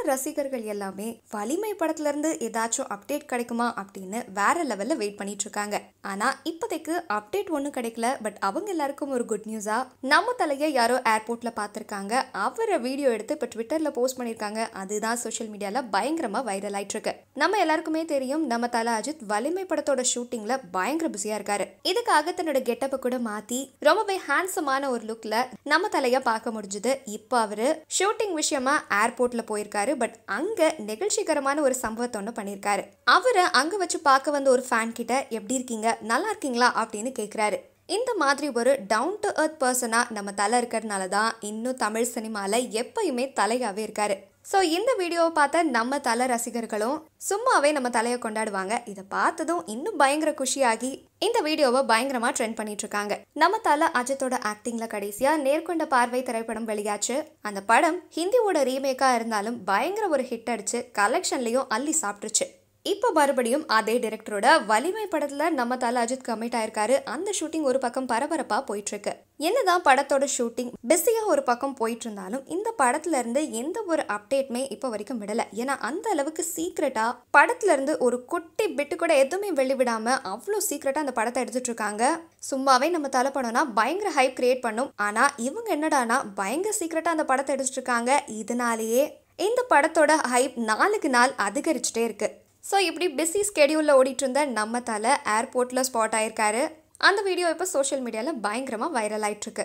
ரசிகர்கள் எல்லாமே வலிமை படத்துல இருந்து ஏதாச்சும் அப்டேட் கிடைக்குமா அப்படின்னு வேற லெவல்ல வெயிட் பண்ணிட்டு இருக்காங்க ஆனா இப்போதைக்கு அப்டேட் ஒன்றும் கிடைக்கல பட் அவங்க எல்லாருக்கும் ஒரு குட் நியூஸா நம்ம தலையை யாரோ ஏர்போர்ட்ல பார்த்துருக்காங்க அவரை வீடியோ எடுத்து இப்போ ட்விட்டர்ல போஸ்ட் பண்ணியிருக்காங்க அதுதான் சோஷியல் மீடியால பயங்கரமா வைரல் ஆயிட்டு இருக்கு நம்ம எல்லாருக்குமே தெரியும் நம்ம தல அஜித் வலிமை படத்தோட ஷூட்டிங்ல பயங்கர பிஸியா இருக்காரு இதுக்காக தன்னோட கெட்டப்பை கூட மாத்தி ரொம்பவே ஹேண்ட்ஸமான ஒரு லுக்ல நம்ம தலைய பார்க்க முடிஞ்சது இப்போ அவரு ஷூட்டிங் விஷயமா ஏர்போர்ட்ல போயிருக்காரு பட் அங்க நெகிழ்ச்சிகரமான ஒரு சம்பவத்தை ஒன்று பண்ணியிருக்காரு அவரை அங்க வச்சு பார்க்க வந்த ஒரு ஃபேன் கிட்ட எப்படி இருக்கீங்க நல்லா இருக்கீங்களா அப்படின்னு கேட்குறாரு இந்த மாதிரி ஒரு டவுன் டு earth பர்சனாக நம்ம தலை இருக்கிறதுனால தான் இன்னும் தமிழ் சினிமாவில் எப்பயுமே தலையாகவே இருக்காரு ஸோ இந்த வீடியோவை பார்த்த நம்ம தலை ரசிகர்களும் சும்மாவே நம்ம தலையை கொண்டாடுவாங்க இதை பார்த்ததும் இன்னும் பயங்கர குஷியாகி இந்த வீடியோவை பயங்கரமாக ட்ரெண்ட் பண்ணிட்டு இருக்காங்க நம்ம தலை அஜித்தோட ஆக்டிங்ல கடைசியா நேர்கொண்ட பார்வை திரைப்படம் வெளியாச்சு அந்த படம் ஹிந்தியோட ரீமேக்காக இருந்தாலும் பயங்கர ஒரு ஹிட் அடிச்சு கலெக்ஷன்லையும் அள்ளி சாப்பிட்டுருச்சு இப்போ மறுபடியும் அதே டைரக்டரோட வலிமை படத்துல நம்ம தல அஜித் கமிட் ஆயிருக்காரு அந்த ஷூட்டிங் ஒரு பக்கம் பரபரப்பா போயிட்டு இருக்கு என்னதான் படத்தோட ஷூட்டிங் பிஸியா ஒரு பக்கம் போயிட்டு இருந்தாலும் இந்த படத்துல இருந்து எந்த ஒரு அப்டேட்மே இப்போ வரைக்கும் விடல ஏன்னா அந்த அளவுக்கு சீக்ரெட்டா படத்துல இருந்து ஒரு குட்டி பிட்டு கூட எதுவுமே வெளிவிடாம அவ்வளோ சீக்ரெட்டா அந்த படத்தை எடுத்துட்டு இருக்காங்க சும்மாவே நம்ம தலை படம்னா பயங்கர ஹைப் கிரியேட் பண்ணும் ஆனா இவங்க என்னடானா பயங்கர சீக்ரெட்டா அந்த படத்தை எடுத்துட்டு இருக்காங்க இதனாலேயே இந்த படத்தோட ஹைப் நாளுக்கு நாள் அதிகரிச்சுட்டே இருக்கு ஸோ இப்படி பிஸி ஸ்கெடியூலில் ஓடிட்டு இருந்த நம்ம தலை ஏர்போர்ட்டில் ஸ்பாட் ஆயிருக்காரு அந்த வீடியோ இப்போ சோஷியல் மீடியாவில் பயங்கரமாக வைரல் ஆயிட்டு இருக்கு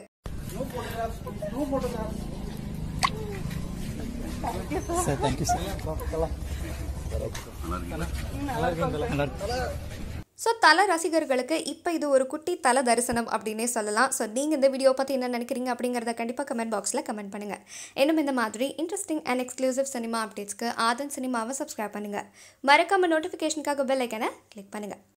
சார் தேங்க்யூ சார் ஸோ தலை ரசிகர்களுக்கு இப்போ இது ஒரு குட்டி தலை தரிசனம் அப்படின்னே சொல்லலாம் ஸோ நீங்கள் இந்த வீடியோ பற்றி என்ன நினைக்கிறீங்க அப்படிங்கிறத கண்டிப்பாக கமெண்ட் பாக்ஸில் கமெண்ட் பண்ணுங்கள் இன்னும் இந்த மாதிரி இன்ட்ரெஸ்டிங் அண்ட் எக்ஸ்க்ளூசிவ் சினிமா அப்டேட்ஸ்க்கு ஆதன் சினிமாவை சப்ஸ்கிரைப் பண்ணுங்கள் மறக்காம நோட்டிஃபிகேஷனுக்காக பெல் ஐக்கனை கிளிக் பண்ணுங்கள்